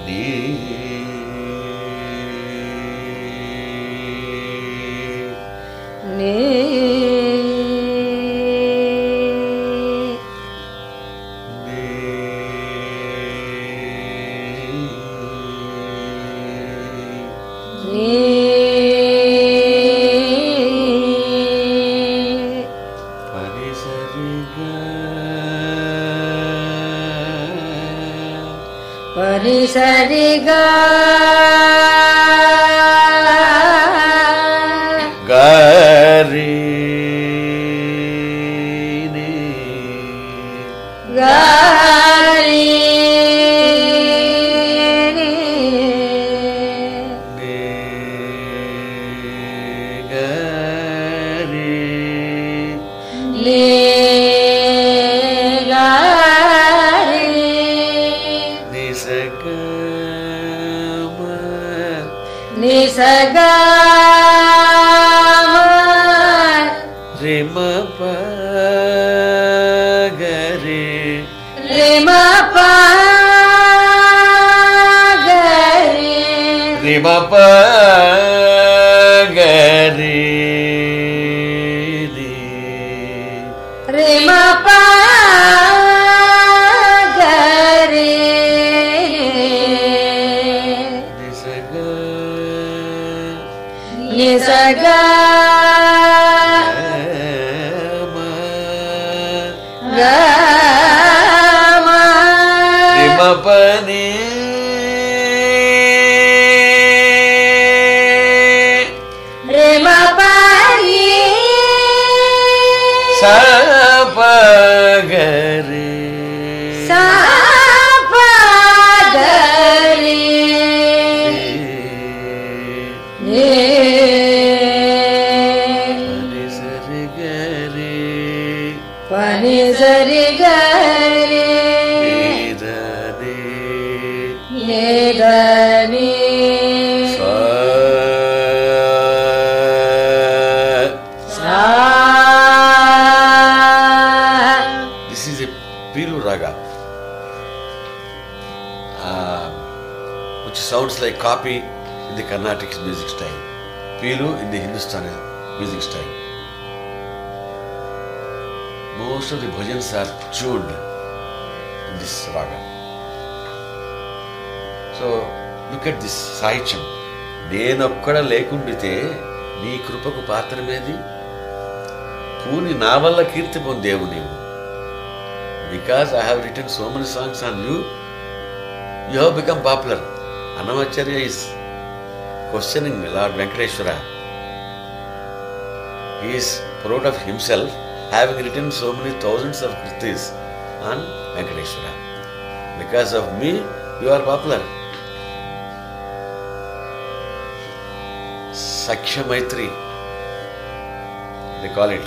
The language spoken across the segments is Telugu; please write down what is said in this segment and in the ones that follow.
నీ నీ నీ పరిసరిగా గారి గారి లే గారి నిసగా రిమ గరి రిమ గరి రిమ గరి రిమ గరి నిసగా గమ రిమ పని రిమ పని సపగరి సాప గరి నే సరి గరి పని సరి గరి ఏదని సా this is a Pilu raga which sounds like copy in the Carnatic music style. Pilu in the Hindustani music style. Most of the bhajans are tuned in this raga. So look at this సాహిత్యం నేనొక్కడ లేకుండితే నీ కృపకు పాత్రమేది పూని నా వల్ల కీర్తి పొందేవు నీవు because I have written so many songs on you you have become popular Annamacharya is questioning Lord Venkateswara is proud of himself having written so many thousands of kritis on Venkateswara because of me you are popular సఖ్య మైత్రి దే కాల్ ఇట్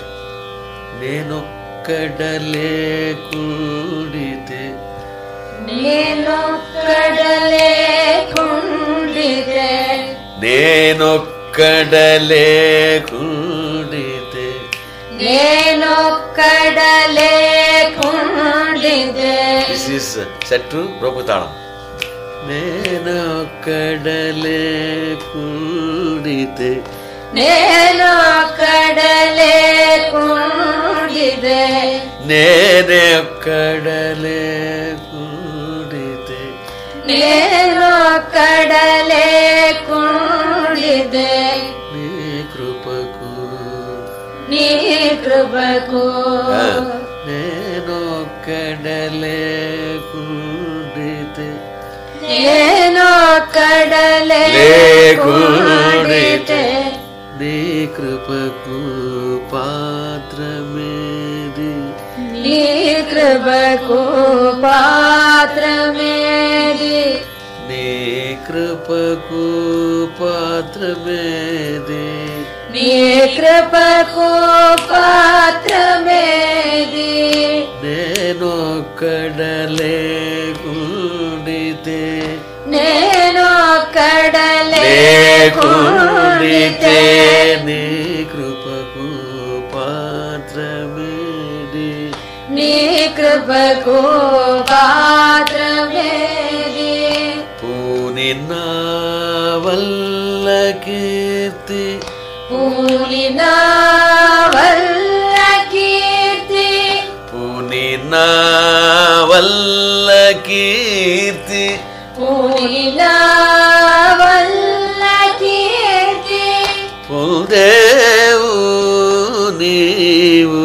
నేనొక్కడలే కూడితే నేనొక్కడలే కుండితే నేనొక్కడలే కూడితే నేనొక్కడలే కుండితే దిస్ ఈస్ సెట్ టు ప్రభుతాళం నేనొక్కడలే కూడితే నేనొక్కడలే కుండితే నేనొక్కడలే కూడితే నేనొక్కడలే కుండితే నీ కృపకు నీ కృపకు ఆ, నేనొక్కడలే కూడితే నేనొక్కడలే లేకుండితే కుండితే నీ కృపకు పాత్రమేది నీ కృపకు పాత్రమేది నీ కృపకు పాత్రమేది నీ కృపకు పాత్రమేది నేనొక్కడలే కూడితే నేనొక్కడలే లేకుండితే కుండితే నీ కృపకు పాత్రమేది నీ కృపకు పాత్రమేది పూర్ణ వల్ల కీర్తి పూనిలా వల్ల కీర్తి పొందేవు నీవు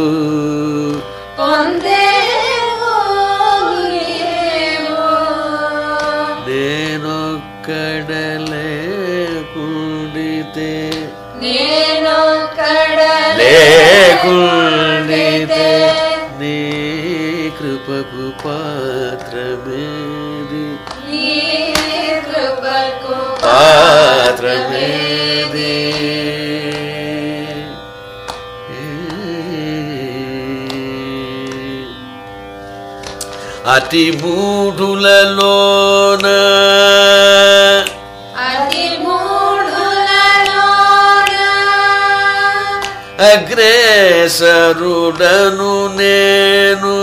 పొందేవు నీవు. నేనొక్కడలేకుండితే నేనొక్కడ లేకుండితే నీ కృపకు పాత్రమేది నీ కృపకు పాత్రమేది అతి మూఢులలోన అతి మూఢులలోన అగ్రేసరుడను నేను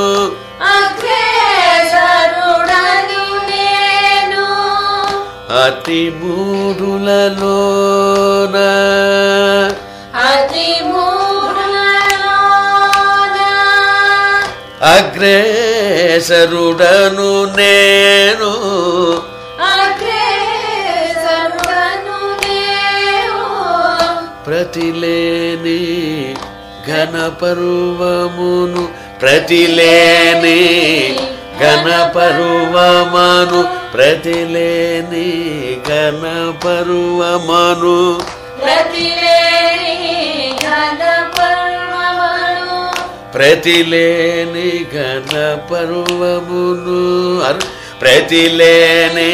అగ్రేసరుడను నేను అతి మూఢులలోన అతి మూఢులలోన అగ్రేసరుడను నేను అగ్రేసరుడను నేను ప్రతిలేని ఘనపర్వమును ప్రతిలేని ఘనపర్వమను ప్రతిలేని ఘనపర్వమను ప్రతిలేని ఘన పర్వమను ప్రతిలేని ఘనపర్వమును అరు ప్రతిలేని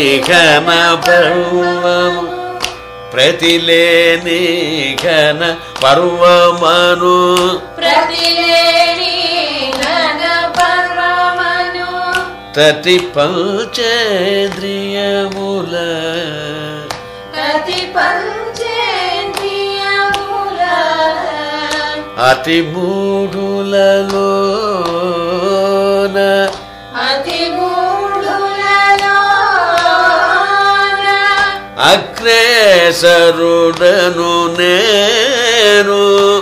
ఘనపర్వము ప్రతిలేని ఘన పర్వమను ప్రతిలేని ఘన పర్వమను తటి పంచేంద్రియముల ప్రతి పంచేంద్రియముల అతి మూఢులలోన అతి మూఢులలోన అగ్రేసరుడను నేను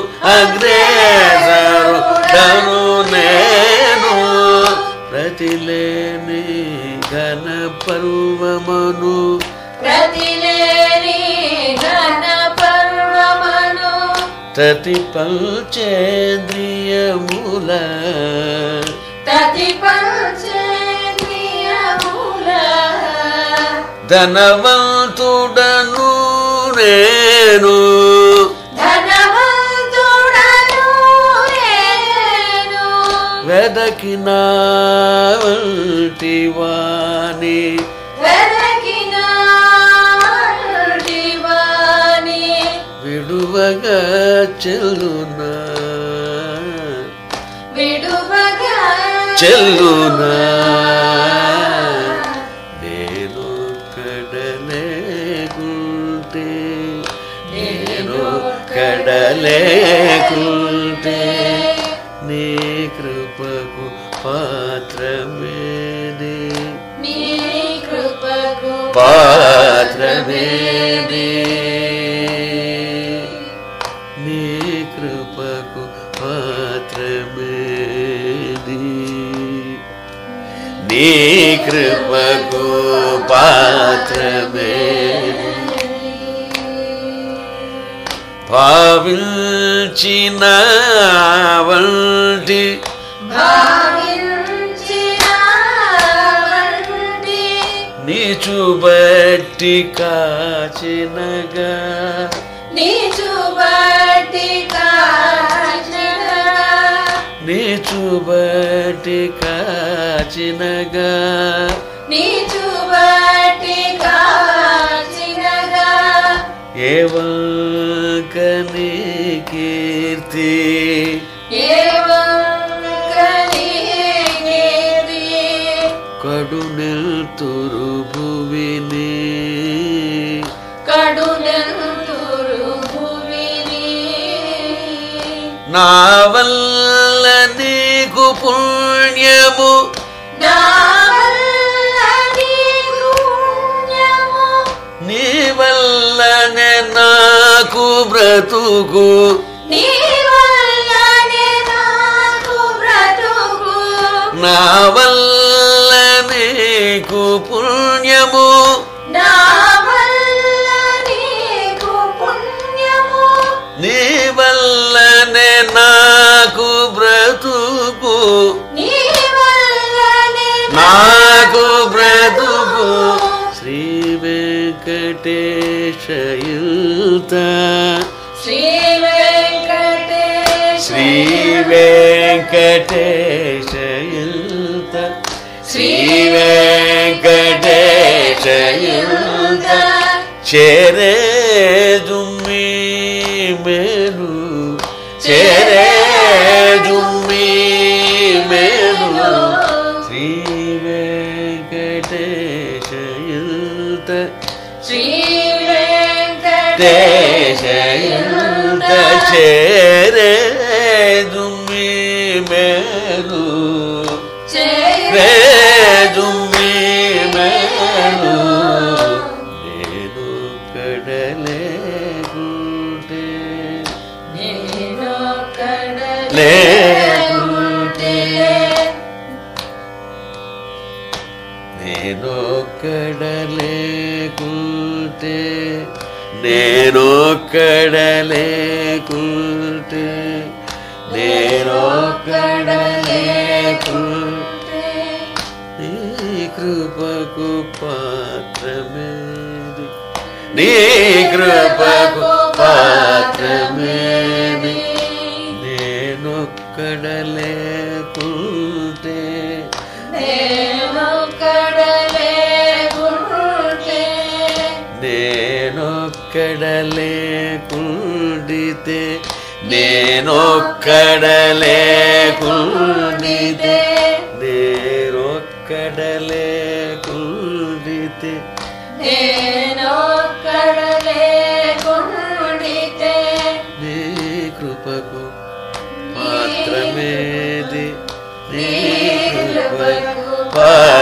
అగ్రేసరుడను నేను ప్రతిలేని ఘన పర్వమను ప్రతిలేని ఘన పర్వమను తటి పంచేంద్రియముల ప్రతి పంచేంద్రియముల ధనవంతుడను నేను ధనవంతుడను నేను వెదకిన వంటి వాణి వెలకిన దివాని విడువగా చెల్లునా విడువగా చెల్లునా నేను కడలేకుంటే నేను కడలేకుంటే నీ కృపకు పాత్రమేది నీ కృపకు పాత్రమేది నీ కృపకు పాత్రమేది నీ కృపకు పాత్రమేది భావించిన వంటి భావించిన వంటి నీచుబట్టి కాచినగా నీచుబట్టి కాచిన నీచుబట్టి కాచినగా నీచుబట్టి కాచినగా ఏవంకని కీర్తి ఏవం కలిగేది కడునెల్తురు భువిని కడునంతురు భువిని నా వల్ల నీకు పుణ్యము నా వల్ల నీకు పుణ్యము, నీ వల్లనే నాకు బ్రతుకు నీ వల్లనే నాకు బ్రతుకు నా వల్ల పుణ్యము నా వల్ల నీకు పుణ్యము నీ వల్లనే నాకు బ్రతుకు నీ వల్లనే నాకు బ్రతుకు శ్రీ వెంకటేశయుత శ్రీ వెంకటేశ శ్రీ వెంకటేశయుత శ్రీ వెంకటేశయుత చేరేదుమ్మి మేలు చేరేదుమ్మి మేలు శ్రీ వెంకటేశయుత శ్రీ వెంకటేశ దేశయుత చేరేదుమ్మి మేలు రేదుమ్మి మేలు నేను కడలేకుంటే నేను కడలేకుంటే నేను కడలేకుంటే నేను కడలేకుంటే నేను కడలేకుంటే నీ కృపకు పాత్రమేది నీ కృపకు పాత్రమేది నేనొక్కడలేకుంటే నేను కడలేకుంటే నేనొక్కడలేకుండితే నేనొక్కడలేకుండితే నేనొక్కడలేకుండితే నేను కడలేకుండితే నీ కృపకు పాత్రమేది నీ కృపకు కృపకు పాత్రమేది